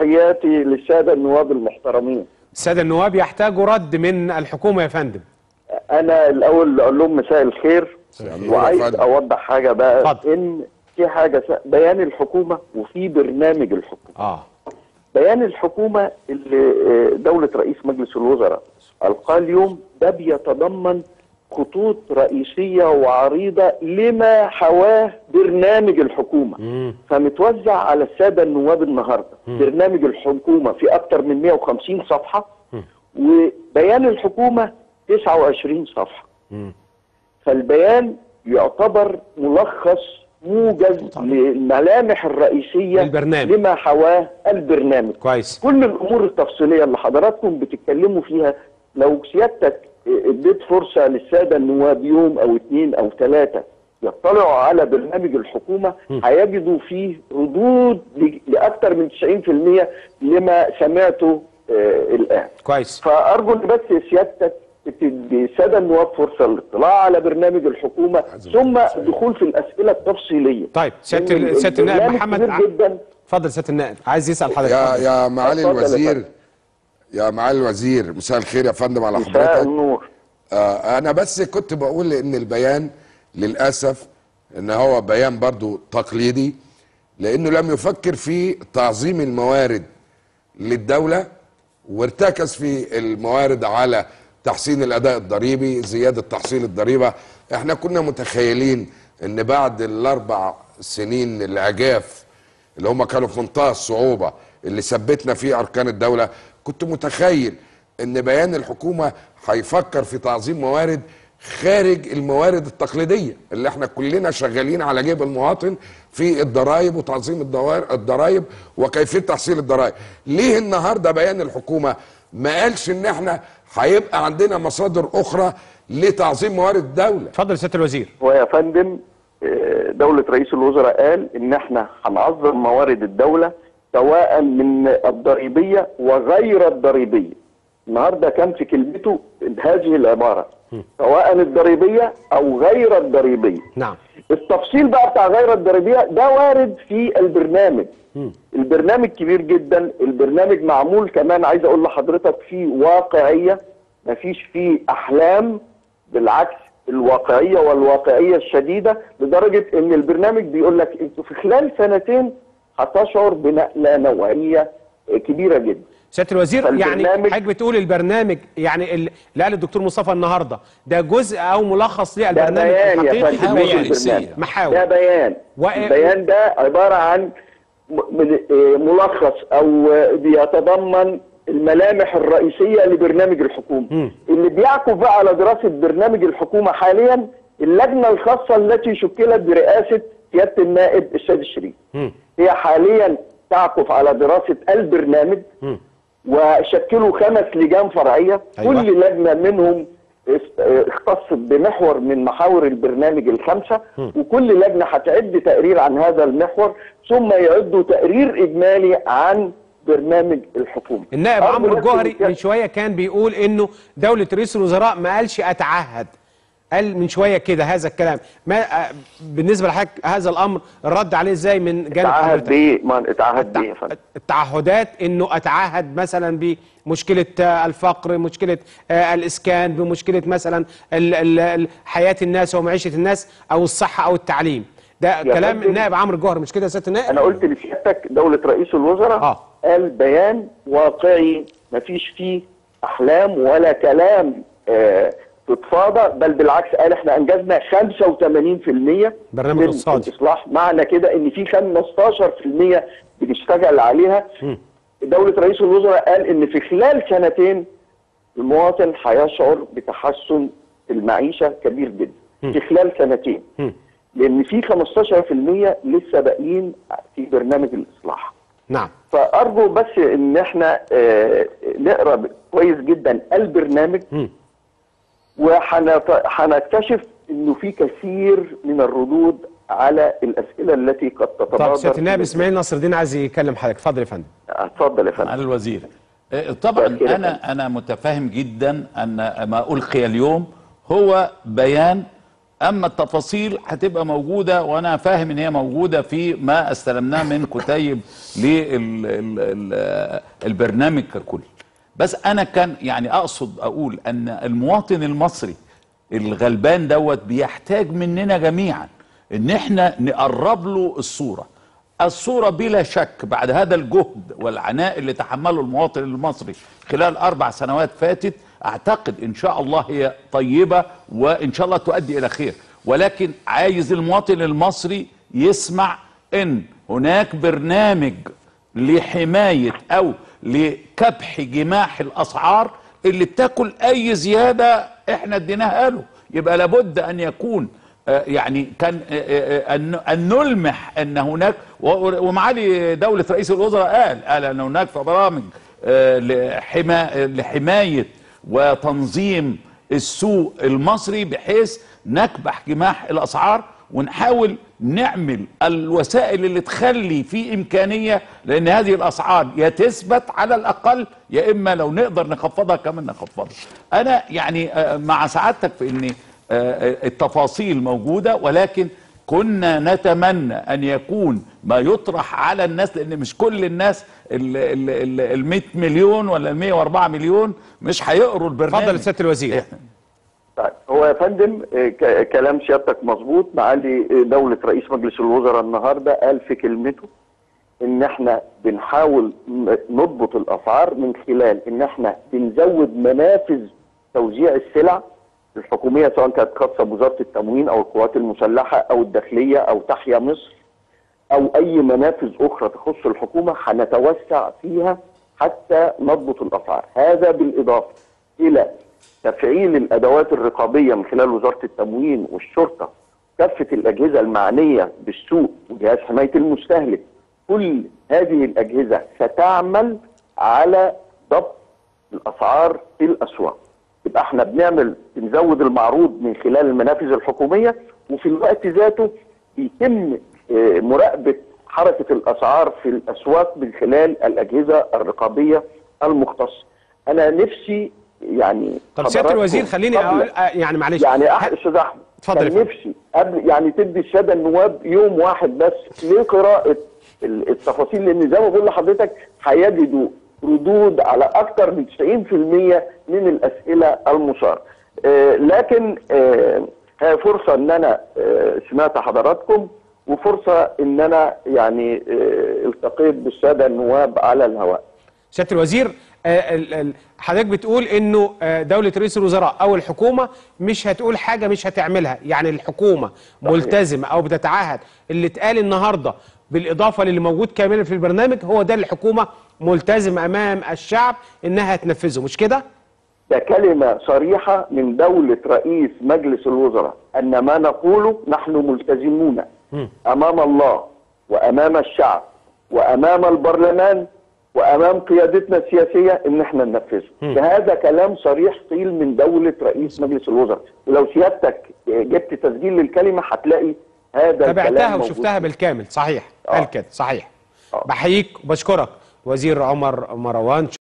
تحياتي للساده النواب المحترمين الساده النواب يحتاجوا رد من الحكومه يا فندم انا الاول اقول لهم مساء الخير النور وعايز يا فندم. اوضح حاجه بقى اتفضل. ان في حاجه س- بيان الحكومه وفي برنامج الحكومه اه بيان الحكومه اللي آه، دوله رئيس مجلس الوزراء القاه اليوم ده بيتضمن خطوط رئيسيه وعريضه لما حواه برنامج الحكومه فمتوزع على الساده النواب النهارده برنامج الحكومه في اكثر من 150 صفحه وبيان الحكومه 29 صفحه فالبيان يعتبر ملخص موجز للملامح الرئيسيه للبرنامج. لما حواه البرنامج كويس كل الامور التفصيليه اللي حضراتكم بتتكلموا فيها لو سيادتك اديت فرصه للساده النواب يوم او اثنين او ثلاثه يطلعوا على برنامج الحكومه هيجدوا فيه ردود ل- لاكثر من 90% لما سمعته آه الان كويس فارجو ان بس سيادتك تدي الساده النواب فرصه للاطلاع على برنامج الحكومه ثم الدخول في الاسئله التفصيليه طيب سياده لأن ال- سياده النائب البرنامج محمد كبير ع- جدا اتفضل سياده النائب عايز يسال حضرتك يا اتفضل. يا معالي اتفضل يا الوزير فندم. يا معالي الوزير مساء الخير يا فندم على مساء حضرتك النور آه انا بس كنت بقول ان البيان للاسف ان هو بيان برضو تقليدي لانه لم يفكر في تعظيم الموارد للدوله وارتكز في الموارد على تحسين الاداء الضريبي زياده تحصيل الضريبه احنا كنا متخيلين ان بعد الاربع سنين العجاف اللي هم كانوا في منتهى الصعوبه اللي ثبتنا فيه اركان الدوله كنت متخيل ان بيان الحكومه هيفكر في تعظيم موارد خارج الموارد التقليديه اللي احنا كلنا شغالين على جيب المواطن في الضرائب وتعظيم الدوار- الضرائب وكيفيه تحصيل الضرائب ليه النهارده بيان الحكومه ما قالش ان احنا هيبقى عندنا مصادر اخرى لتعظيم موارد الدوله اتفضل سياده الوزير هو يا فندم آه، دولة رئيس الوزراء قال إن إحنا هنعظم موارد الدولة سواء من الضريبية وغير الضريبية. النهارده كان في كلمته هذه العبارة سواء الضريبية أو غير الضريبية. نعم التفصيل بقى بتاع غير الضريبيه ده وارد في البرنامج البرنامج كبير جدا البرنامج معمول كمان عايز اقول لحضرتك فيه واقعيه مفيش فيه احلام بالعكس الواقعيه والواقعيه الشديده لدرجه ان البرنامج بيقول لك انتوا في خلال سنتين هتشعر بنقله نوعيه كبيره جدا سياده الوزير يعني فالبرنامج- حضرتك بتقول البرنامج يعني ال- اللي قال الدكتور مصطفى النهارده ده جزء او ملخص ده للبرنامج بيان يا الحقيقي فندم بيان. مش البرنامج. محاور ده بيان و- البيان ده عبارة عن م- من- آه، ملخص أو آه، بيتضمن الملامح الرئيسية لبرنامج الحكومة اللي بيعكف بقى على دراسة برنامج الحكومة حاليا اللجنة الخاصة التي شكلت برئاسة سيادة النائب السيد الشريف هي حاليا تعكف على دراسة البرنامج وشكلوا خمس لجان فرعية أيوة. كل لجنة منهم است- اختصت بمحور من محاور البرنامج الخمسة وكل لجنة هتعد تقرير عن هذا المحور ثم يعدوا تقرير إجمالي عن برنامج الحكومة النائب أرجو عمرو بس الجوهري إن كان- من شويه كان بيقول انه دوله رئيس الوزراء ما قالش اتعهد قال من شويه كده هذا الكلام ما آه، بالنسبه لحضرتك هذا الامر الرد عليه ازاي من جانب اتعهد حضرتك بيه ما اتعهد بيه يا فندم التعهدات انه اتعهد مثلا بمشكله آه، الفقر مشكله آه، الاسكان بمشكله مثلا ال- ال- ال- حياه الناس ومعيشه الناس او الصحه او التعليم ده كلام فندم. النائب عمرو الجوهري مش كده يا سياده النائب انا قلت لسيادتك دولة رئيس الوزراء آه. قال بيان واقعي مفيش فيه احلام ولا كلام آه تتفاضى بل بالعكس قال احنا انجزنا 85% برنامج من اقتصادي. الاصلاح معنى كده ان في 15% بنشتغل عليها دولة رئيس الوزراء قال ان في خلال سنتين المواطن هيشعر بتحسن المعيشة كبير جدا في خلال سنتين لان في 15% لسه باقيين في برنامج الاصلاح نعم فارجو بس ان احنا آه، نقرا كويس جدا البرنامج وهنكتشف انه في كثير من الردود على الاسئله التي قد تتبادر طب سياده النائب اسماعيل نصر الدين عايز يكلم حضرتك اتفضل يا فندم اتفضل يا فندم على الوزير آه، طبعا مساء الخير. انا انا متفاهم جدا ان ما القي اليوم هو بيان اما التفاصيل هتبقى موجوده وانا فاهم ان هي موجوده في ما استلمناه من كتيب للبرنامج ككل بس انا كان يعني اقصد اقول ان المواطن المصري الغلبان دوت بيحتاج مننا جميعا ان احنا نقرب له الصوره الصورة بلا شك بعد هذا الجهد والعناء اللي تحمله المواطن المصري خلال أربع سنوات فاتت أعتقد إن شاء الله هي طيبة وإن شاء الله تؤدي إلى خير ولكن عايز المواطن المصري يسمع إن هناك برنامج لحماية أو لكبح جماح الأسعار اللي بتاكل أي زيادة إحنا اديناها له يبقى لابد أن يكون آه، يعني كان آه، آه، أن أن نلمح أن هناك و- ومعالي دولة رئيس الوزراء قال قال أن هناك برامج آه، لحما لحماية وتنظيم السوق المصري بحيث نكبح جماح الأسعار ونحاول نعمل الوسائل اللي تخلي في إمكانية لأن هذه الأسعار يا تثبت على الأقل يا إما لو نقدر نخفضها كمان نخفضها أنا يعني آه، مع سعادتك في أن آه، التفاصيل موجودة ولكن كنا نتمنى أن يكون ما يطرح على الناس لأن مش كل الناس ال 100 مليون ولا ال 104 مليون مش هيقروا البرنامج اتفضل يا سياده الوزير طيب هو يا فندم آه، ك- كلام سيادتك مظبوط معالي آه، دولة رئيس مجلس الوزراء النهارده قال في كلمته ان احنا بنحاول ن- نضبط الاسعار من خلال ان احنا بنزود منافذ توزيع السلع الحكوميه سواء كانت خاصه بوزاره التموين او القوات المسلحه او الداخليه او تحيا مصر او اي منافذ اخرى تخص الحكومه هنتوسع فيها حتى نضبط الاسعار هذا بالاضافه الى تفعيل الادوات الرقابيه من خلال وزاره التموين والشرطه كافه الاجهزه المعنيه بالسوق وجهاز حمايه المستهلك كل هذه الاجهزه ستعمل على ضبط الاسعار في الاسواق يبقى احنا بنعمل بنزود المعروض من خلال المنافذ الحكوميه وفي الوقت ذاته بيتم آه، مراقبه حركه الاسعار في الاسواق من خلال الاجهزه الرقابيه المختصه. انا نفسي يعني طب سياده الوزير حضراتكم خليني قبل- أقول آه، يعني معلش يعني ه- أح- استاذ احمد اتفضل يا كان فندم. نفسي قبل يعني تدي الساده النواب يوم واحد بس لقراءه ال- التفاصيل لان زي ما بقول لحضرتك هيجدوا ردود على اكثر من 90% من الاسئله المثاره. آه لكن آه هي فرصه ان انا آه سمعت حضراتكم وفرصه ان انا يعني آه التقيت بالساده النواب على الهواء. سياده الوزير آه، ال- ال- حضرتك بتقول انه آه، دوله رئيس الوزراء او الحكومه مش هتقول حاجه مش هتعملها يعني الحكومه ملتزمه او بتتعهد اللي اتقال النهارده بالاضافه للي موجود كاملا في البرنامج هو ده اللي الحكومه ملتزمه امام الشعب انها تنفذه مش كده ده كلمة صريحة من دولة رئيس مجلس الوزراء أن ما نقوله نحن ملتزمون أمام الله وأمام الشعب وأمام البرلمان وأمام قيادتنا السياسية إن احنا ننفذه ده هذا كلام صريح قيل من دولة رئيس مجلس الوزراء ولو سيادتك جبت تسجيل للكلمة هتلاقي هذا الكلام تابعتها موجود. وشفتها بالكامل صحيح آه. قال كده صحيح آه. بحييك وبشكرك وزير عمر مروان